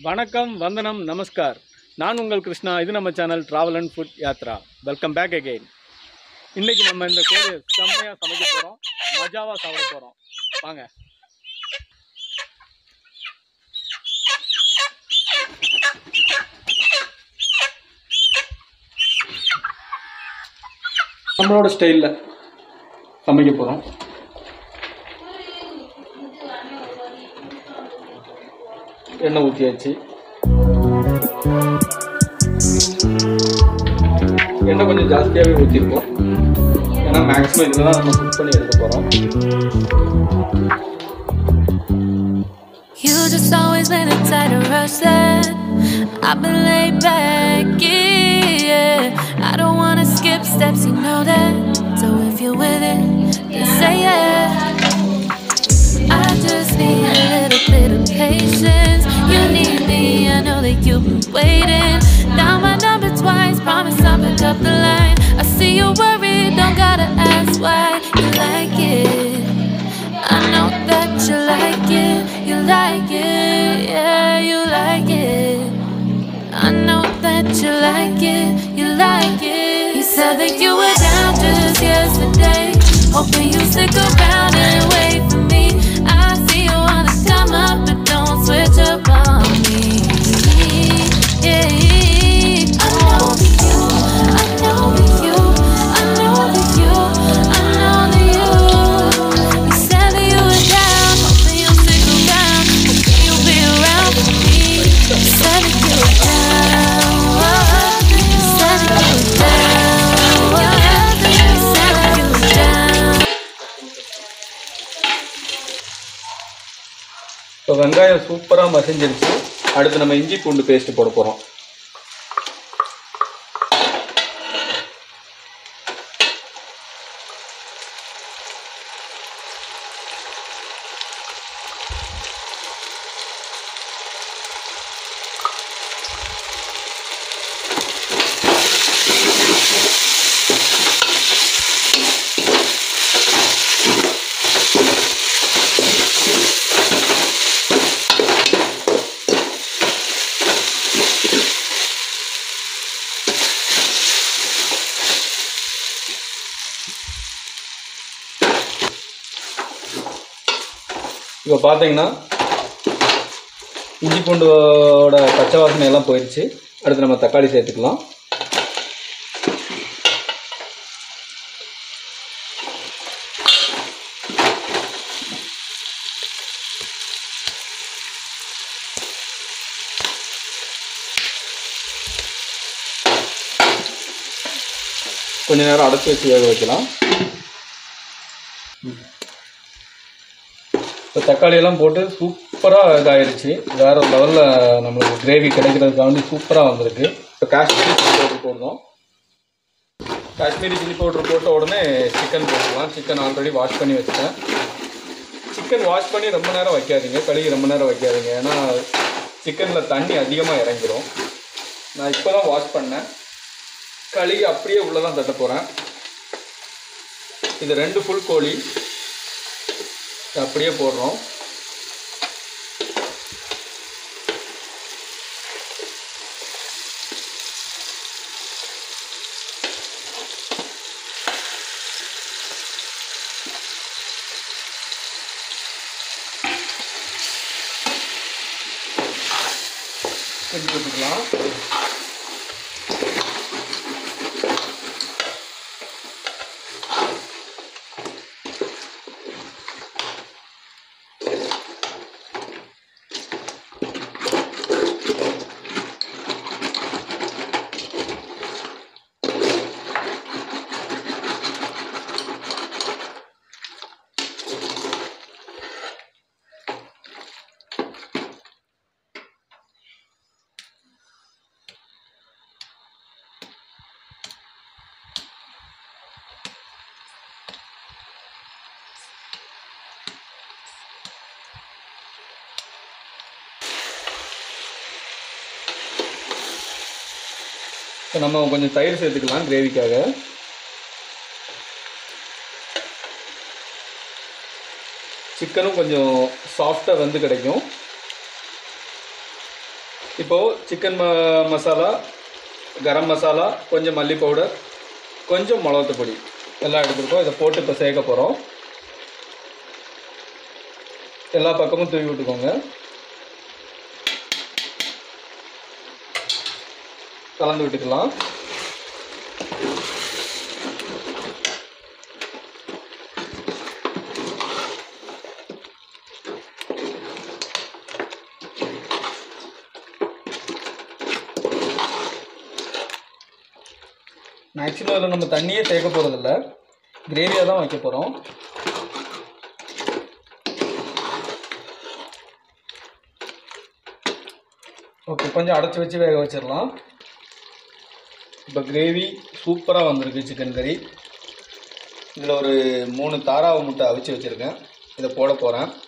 வணக்கம் வந்தனம் நமஸ்கார் நான் உங்கள் கிருஷ்ணா இது நம்ம channel travel and food Yatra welcome back again இன்னைக்கு நம்ம இந்த கோழியை செம்மையாக சமைக்க போகிறோம் மஜாவாக சாப்பிட போகிறோம் வாங்க நம்மளோட ஸ்டைலில் சமைக்க போகிறோம் எண்ணெய் ஊற்றியாச்சு எண்ணெய் கொஞ்சம் ஜாஸ்தியாகவே ஊற்றிருக்கோம் ஏன்னா மேக்ஸிமம் இதில் தான் நம்ம குக் பண்ணி எடுக்க போகிறோம் You just always been a tighter rush that I've been laid back, yeah. I don't wanna skip steps, you know that. So if you're with it, then say yeah. I just need a little bit of patience. You need me, I know that you've been waiting. Down my number twice, promise I'll pick up the line. I see you worried, don't gotta ask why you like it. I know that you like it, you like it, yeah, you like it. I know that you like it, you like it. You said that you were down just yesterday, hoping you stick around and wait for me. I see you wanna come up, but don't switch up on me. Yeah, I know that you, I know that you, I know that you, I know that you. You said that you were down, hoping you'll stick around, hoping you'll be around for me. You said that you were down, you said that you were down, you said that you were down. இப்போ வெங்காயம் சூப்பராக மசிஞ்சிருச்சு அடுத்து நம்ம இஞ்சி பூண்டு paste போட போகிறோம் இப்போ பார்த்தீங்கன்னா இஞ்சி பூண்டோட பச்சை வாசனை எல்லாம் போயிடுச்சு அடுத்து நம்ம தக்காளி சேர்த்துக்கலாம் கொஞ்ச நேரம் அடைச்சி வச்சு வேக வைக்கலாம் இப்போ தக்காளி எல்லாம் போட்டு சூப்பராக இதாயிருச்சு வேற லெவலில் நம்மளுக்கு கிரேவி கிடைக்கிறதுக்காண்டி சூப்பராக வந்திருக்கு இப்போ காஷ்மீரி சில்லி பவுடர் போடணும் காஷ்மீரி சில்லி பவுடர் போட்ட உடனே சிக்கன் போட்டுக்கலாம் சிக்கன் ஆல்ரெடி வாஷ் பண்ணி வச்சுட்டேன் சிக்கன் வாஷ் பண்ணி ரொம்ப நேரம் வைக்காதீங்க கழுவி ரொம்ப நேரம் வைக்காதீங்க ஏன்னா சிக்கனில் தண்ணி அதிகமாக இறங்கிடும் நான் இப்போ தான் வாஷ் பண்ணேன் கழுவி அப்படியே உள்ளே தான் தட்ட போகிறேன் இது ரெண்டு ஃபுல் கோழி அப்படியே போடுறோம் செஞ்சு வச்சுக்கலாம் இப்போ நம்ம கொஞ்சம் தயிர் சேர்த்துக்கலாம் கிரேவிக்காக சிக்கனும் கொஞ்சம் சாஃப்டாக வந்து கிடைக்கும் இப்போது சிக்கன் ம மசாலா கரம் மசாலா கொஞ்சம் மல்லி பவுடர் கொஞ்சம் மிளகாத்து பொடி எல்லாம் எடுத்துருக்கோம் இதை போட்டு இப்போ சேர்க்க போகிறோம் எல்லா பக்கமும் தூவி விட்டுக்கோங்க கலந்து விட்டுக்கலாம் மேக்ஸிமம் இதில் நம்ம தண்ணியே சேர்க்க போகிறதில்ல கிரேவியாக தான் வைக்க போகிறோம் ஓகே கொஞ்சம் அடைச்சி வச்சு வேக வச்சிடலாம் இப்போ கிரேவி சூப்பராக வந்திருக்கு சிக்கன் கறி இதில் ஒரு மூணு தாராவை முட்டை அவிச்சு வச்சுருக்கேன் இதை போட போகிறேன்